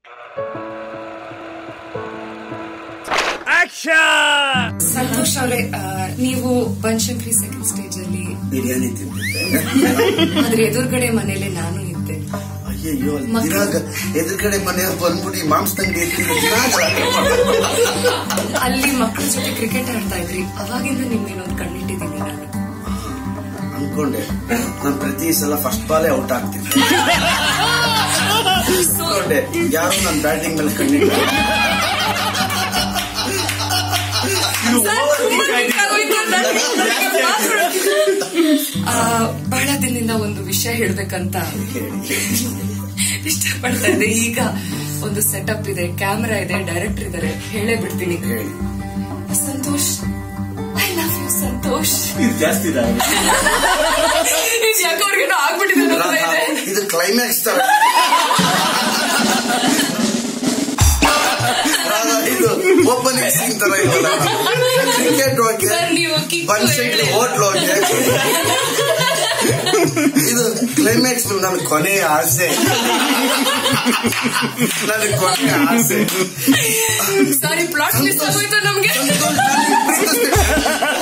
ಸಂತೋಷ್ ಅವರೇ ನೀವು Banashankari second stage ಅಲ್ಲಿ ಬಿರಿಯಾನಿ ತಿಂದಿದ್ದೆ ಅದ್ರ ಎದುರುಗಡೆ ಮನೇಲೆ ನಾನು ಇದ್ದೆ ಅಯ್ಯಯ್ಯೋ ಅಲ್ಲಿ ಮಕ್ಳು- ದಿನಾಗ ಎದುರುಗಡೆ ಮನೆಯವ್ರು ಬಂದ್ಬಿಟ್ಟು ಈ ಮಾಂಸ ತಂಗಿ ಅಲ್ಲಿ ಮಕ್ಕಳ ಜೊತೆ ಕ್ರಿಕೆಟ್ ಆಡ್ತಾ ಇದ್ರಿ ಅವಾಗಿಂದ ನಿಮ್ಮೇನೊಂದು ಕಣ್ಣಿಟ್ಟಿದ್ದೀನಿ ನಾನು ಅನ್ಕೊಂಡೆ ನಾನು ಪ್ರತಿ ಸಲ ಫಸ್ಟ್ ಬಾಲೇ ಔಟ್ ಆಗ್ತಿದ್ದೆ ಅನ್ಕೊಂಡೆ ಯಾರು ನನ್ನ ಬ್ಯಾಟಿಂಗ್ ಮೇಲೆ ಕಣ್ಣಿಟ್ಟು ಆ, ಬಹಳ ದಿನದಿಂದ ಒಂದು ವಿಷಯ ಹೇಳ್ಬೇಕಂತ ಇಷ್ಟಪಡ್ತಾ ಇದ್ದೆ ಈಗ ಒಂದು ಸೆಟಪ್ ಇದೆ ಕ್ಯಾಮೆರಾ ಇದೆ ಡೈರೆಕ್ಟರ್ ಇದಾರೆ ಹೇಳೇ ಬಿಡ್ತೀನಿ ಹೇಳಿ Santosh I love you Santosh ಇದು ಜಾಸ್ತಿ ಇದೆ ಇದು ಯಾಕೆ ಅವ್ರಿಗೇನೋ ಆಗ್ಬಿಟ್ಟಿದೆ ಅನ್ನೋ ಥರ ಇದೆ. ಇದು ಕ್ಲೈಮ್ಯಾಕ್ಸ್ ತರ ರಾಧಾ, ಇದು ಓಪನಿಂಗ್ ಸೀನ್ ತರ ಇದೆಯಲ್ಲ ಕ್ರಿಕೆಟ್ ಹೋಗಿ ಸರ್, ನೀವು kick ಬನ್ಶೆಟ್ಟಿ ಹೇಳಿ. ಹೋಟ್ಲ್ ಹೋಗಿ ಇದು ಕ್ಲೈಮ್ಯಾಕ್ಸ್ ನನ್ನ ಕೊನೆಯ ಆಸೆ ನನ್ನ ಕೊನೆಯ ಆಸೆ ಸಾರಿ ಪ್ಲಾಟ್ ಮಿಸ್ ಆಗೋಯ್ತು ನಮ್ಗೆ ಸಂತೋಷ್ ನಾನು ಪ್ರೀತಿಸ್ತೀನಿ.